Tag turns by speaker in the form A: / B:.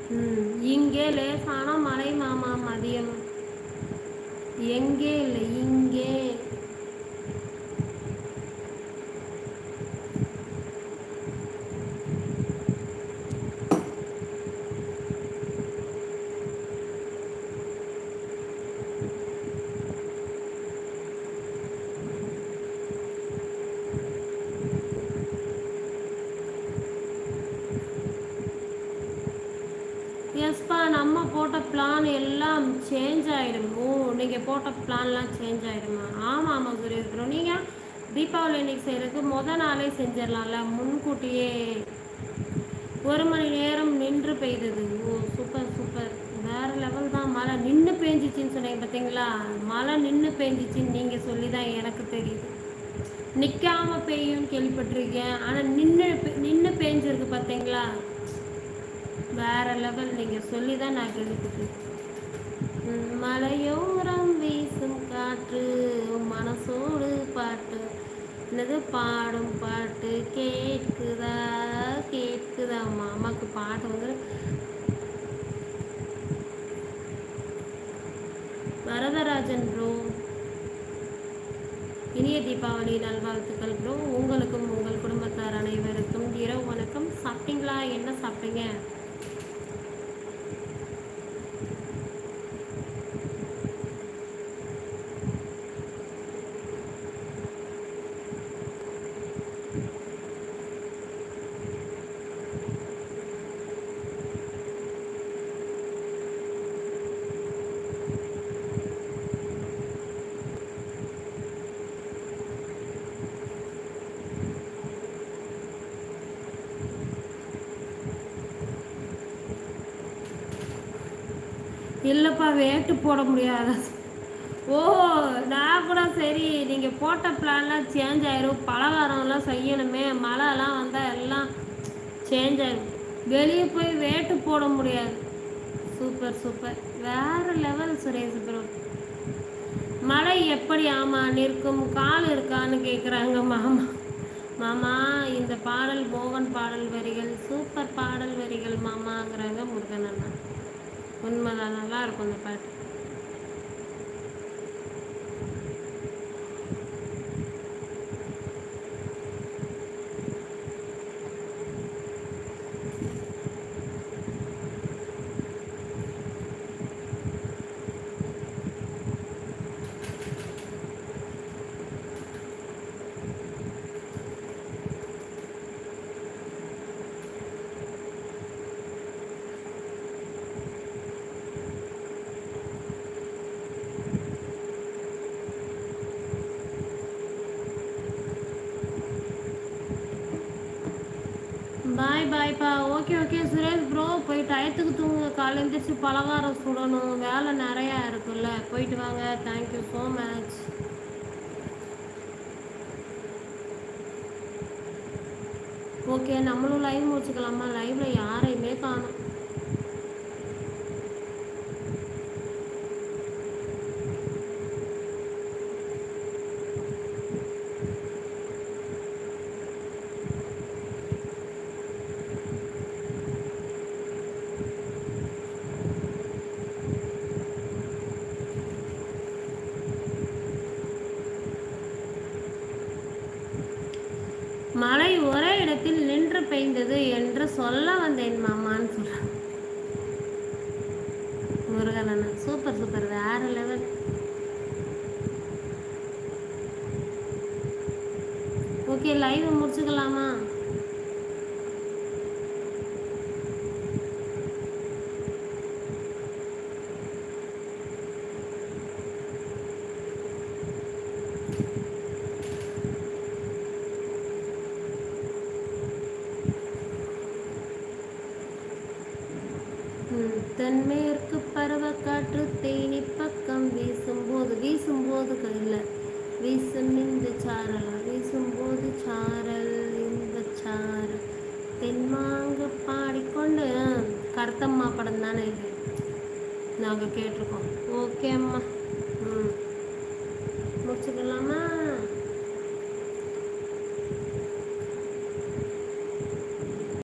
A: ம் இங்கே லேசான மலை மாமா மதியம் எங்கே இல்லை இங்கே எஸ்பா நம்ம போட்ட பிளான் எல்லாம் சேஞ்ச் ஆகிடும் ஓ நீங்கள் போட்ட பிளான்லாம் சேஞ்ச் ஆகிடுமா ஆமாம் ஆமாம் சுரேஷ் ப்ரோ நீங்கள் தீபாவளி இன்னைக்கு செய்கிறதுக்கு முத நாளே செஞ்சிடலாம்ல முன்கூட்டியே ஒரு மணி நேரம் நின்று பெய்தது ஓ சூப்பர் சூப்பர் வேறு லெவல் தான் மழை நின்று பேஞ்சிச்சின்னு சொன்னீங்க பார்த்தீங்களா மழை நின்று பேஞ்சிச்சின்னு நீங்கள் சொல்லி தான் எனக்கு தெரியுது நிற்காம பெய்யும்னு கேள்விப்பட்டிருக்கேன் ஆனால் நின்று நின்று பேஞ்சிருக்கு பார்த்தீங்களா வேற லெவல் நீங்கள் சொல்லி தான் நான் கேள்விப்பட்டேன் ம், மலையோரம் வீசும் காற்று மனசோடு பாட்டு என்னது பாடும் பாட்டு கேட்குதா கேட்குதா மாமாக்கு பாட்டு வந்து வரதராஜன் ப்ரோ இனிய தீபாவளி நல்வாழ்த்துக்கள் ப்ரோ உங்களுக்கும் உங்கள் குடும்பத்தார் அனைவருக்கும் இரவு வணக்கம் சாப்பிட்டீங்களா என்ன சாப்பிட்டீங்க இல்லைப்பா வேட்டு போட முடியாத ஓ நான் கூட சரி நீங்கள் போட்ட பிளான்லாம் சேஞ்ச் ஆயிரும் பலகாரம்லாம் செய்யணுமே மழைலாம் வந்தால் எல்லாம் சேஞ்ச் ஆயிரும் வெளியே போய் வேட்டு போட முடியாது சூப்பர் சூப்பர் வேறு லெவல் சுரேஷ் ப்ரோ மழை எப்படி ஆமா நிற்கும் கால் இருக்கான்னு கேட்குறாங்க மாமா மாமா இந்த பாடல் மோகன் பாடல் வரிகள் சூப்பர் பாடல் வரிகள் மாமாங்கிறாங்க முருகன் அண்ணா உண்மைதான் நல்லா இருக்கும் இந்த பாட்டு பாய் பாய்ப்பா ஓகே ஓகே சுரேஷ் ப்ரோ போய் டயத்துக்கு தூங்குங்க காலை எழுந்திரிச்சு பலகாரம் சுடணும் வேலை நிறையா இருக்குல்ல போயிட்டு வாங்க தேங்க்யூ ஸோ மச் ஓகே நம்மளும் லைவ் முடிச்சுக்கலாமா லைவ்ல யாரையுமே காணும் மழை ஒரே இடத்தில் நின்று பெய்ந்தது என்று சொல்ல வந்தேன் மாமான்னு சொல்றான் முருகன் அண்ணா சூப்பர் சூப்பர் வேற லெவல் ஓகே லைவ் முடிச்சுக்கலாமா ம், தென்மேற்கு பருவக்காற்று தேனி பக்கம் வீசும்போது வீசும்போது இல்லை வீசும் இந்த சாரலா வீசும்போது சாரல் இந்த சாரல் தென்மாங்க பாடிக்கொண்டு ஆ, கருத்தம்மா படம் தானே இது நாங்கள் கேட்டிருக்கோம் ஓகே அம்மா ம் முடிச்சுக்கலாமா